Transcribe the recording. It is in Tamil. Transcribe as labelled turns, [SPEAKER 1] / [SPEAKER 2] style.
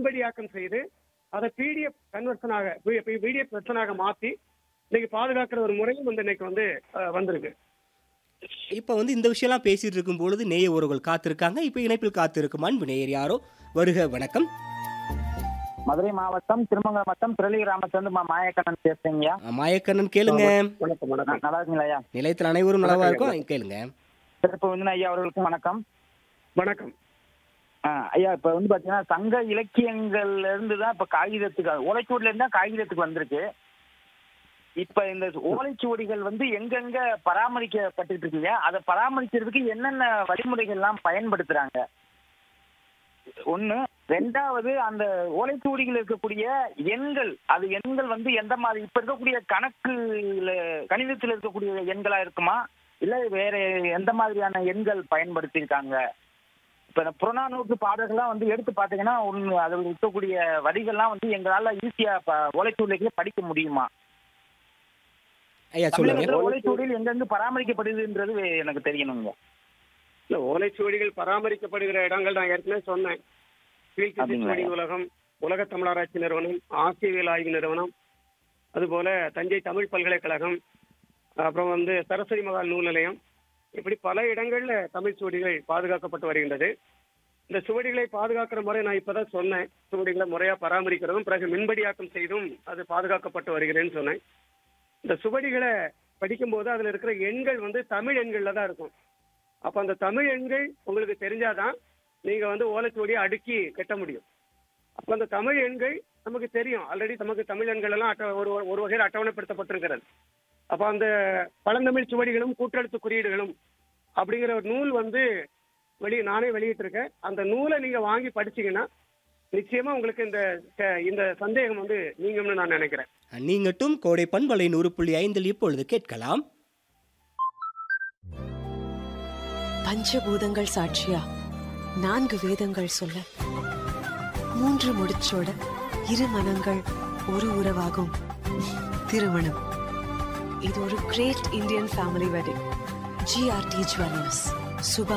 [SPEAKER 1] மின்படியாக்கம் செய்து அதை பிடிஎஃப் கன்வர்ஷனாக பிடிஎஃப் வெர்ஷனாக மாத்தி இன்னைக்கு பாதுகாக்கிற ஒரு முறையும் வந்து இன்னைக்கு வந்து அஹ், வந்திருக்கு
[SPEAKER 2] இப்போ வந்து இந்த விஷயம்லாம் பேசிட்டு இருக்கும் பொழுது நேய உறவுகள் காத்திருக்காங்க இப்போ இணைப்பில் காத்திருக்கும் அன்பு நேயர் யாரோ வருக வணக்கம்
[SPEAKER 3] மதுரை மாவட்டம் திருமங்கலம் வட்டம் திரளி கிராமத்திலிருந்து மா மாயக்கண்ணன் பேசுறீங்க
[SPEAKER 2] அஹ், மாயக்கண்ணன் கேளுங்க
[SPEAKER 1] வணக்கம் வணக்கம்
[SPEAKER 3] நல்லா இருக்கீங்களா ஐயா
[SPEAKER 2] நிலையத்தில் அனைவரும் நலவா இருக்கும் கேளுங்க
[SPEAKER 3] சிறப்பு விருந்தினர் ஐயா அவர்களுக்கும் வணக்கம்
[SPEAKER 1] வணக்கம்
[SPEAKER 3] ஆ, ஐயா இப்ப வந்து பாத்தீங்கன்னா சங்க இலக்கியங்கள்ல இருந்து தான் இப்ப காகிதத்துக்கு ஓலைச்சுவடில இருந்தா காகிதத்துக்கு வந்திருக்கு இப்ப இந்த ஓலைச்சுவடிகள் வந்து எங்கெங்க பராமரிக்கப்பட்டு இருக்குங்க அதை பராமரிக்கிறதுக்கு என்னென்ன வழிமுறைகள் எல்லாம் பயன்படுத்துறாங்க ஒண்ணு ரெண்டாவது அந்த ஓலைச்சுவடிகள் இருக்கக்கூடிய எண்கள் அது எண்கள் வந்து எந்த மாதிரி இப்ப இருக்கக்கூடிய கணக்குல கணிதத்தில் இருக்கக்கூடிய எண்களா இருக்குமா இல்ல வேற எந்த மாதிரியான எண்கள் பயன்படுத்தியிருக்காங்க இப்ப இந்த புறநானூற்று பாடல்கள்லாம் வந்து எடுத்து பாத்தீங்கன்னா ஒண்ணு அதில் இருக்கக்கூடிய வரிகள்லாம் வந்து எங்களால ஈஸியா ஓலைச்சுவடிகளே படிக்க முடியுமா
[SPEAKER 2] ஐயா சொல்லுங்க
[SPEAKER 3] தமிழகத்துல ஓலைச்சுவடிகள் எங்கெங்க பராமரிக்கப்படுதுன்றது எனக்கு தெரியணுங்க
[SPEAKER 1] இல்ல ஓலைச்சுவடிகள் பராமரிக்கப்படுகிற இடங்கள் நான் ஏற்கனவே சொன்னேன் கீழ்த்திசை
[SPEAKER 3] அப்படிங்களா?
[SPEAKER 1] சுவடி உலகம் உலக தமிழாராய்ச்சி நிறுவனம் ஆசியவியல் ஆய்வு நிறுவனம் அதுபோல தஞ்சை தமிழ் பல்கலைக்கழகம் அப்புறம் வந்து சரஸ்வதி மகால் நூல் நிலையம் இப்படி பல இடங்கள்ல தமிழ் சுவடிகள் பாதுகாக்கப்பட்டு வருகின்றது இந்த சுவடிகளை பாதுகாக்கிற முறை நான் இப்பதான் சொன்னேன் சுவடிகளை முறையா பராமரிக்கிறதும் பிறகு மின்படியாக்கம் செய்தும் அது பாதுகாக்கப்பட்டு வருகிறேன்னு சொன்னேன் இந்த சுவடிகளை படிக்கும்போது அதுல இருக்கிற எண்கள் வந்து தமிழ் எண்கள்ல தான் இருக்கும் அப்ப அந்த தமிழ் எண்கள் உங்களுக்கு தெரிஞ்சாதான் நீங்க வந்து ஓலைச்சுவடியை அடுக்கி கட்ட முடியும் அப்ப அந்த தமிழ் எண்கள் நமக்கு தெரியும் ஆல்ரெடி நமக்கு தமிழ் எண்கள் எல்லாம் அட்ட- ஒரு ஒரு வகையில் அட்டவணைப்படுத்தப்பட்டிருக்கிறது அப்ப அந்த பழந்தமிழ் சுவடிகளும் கூட்டெழுத்து குறியீடுகளும் அப்படிங்கிற ஒரு நூல் வந்து வெளியே நானே வெளியிட்டிருக்கேன் அந்த நூலை நீங்க வாங்கி படிச்சீங்கன்னா நிச்சயமா உங்களுக்கு இந்த க- இந்த சந்தேகம் வந்து நீங்கும்னு நான் நினைக்கிறேன்
[SPEAKER 2] நீங்கட்டும் கோடை பண்பலை நூறு புள்ளி ஐந்தில் இப்பொழுது கேட்கலாம்
[SPEAKER 4] பஞ்சபூதங்கள் சாட்சியா நான்கு வேதங்கள் சொல்ல மூன்று முடிச்சோட இரு மனங்கள் ஒரு உறவாகும் திருமணம் இது ஒரு great Indian family wedding GRT jewellers சுப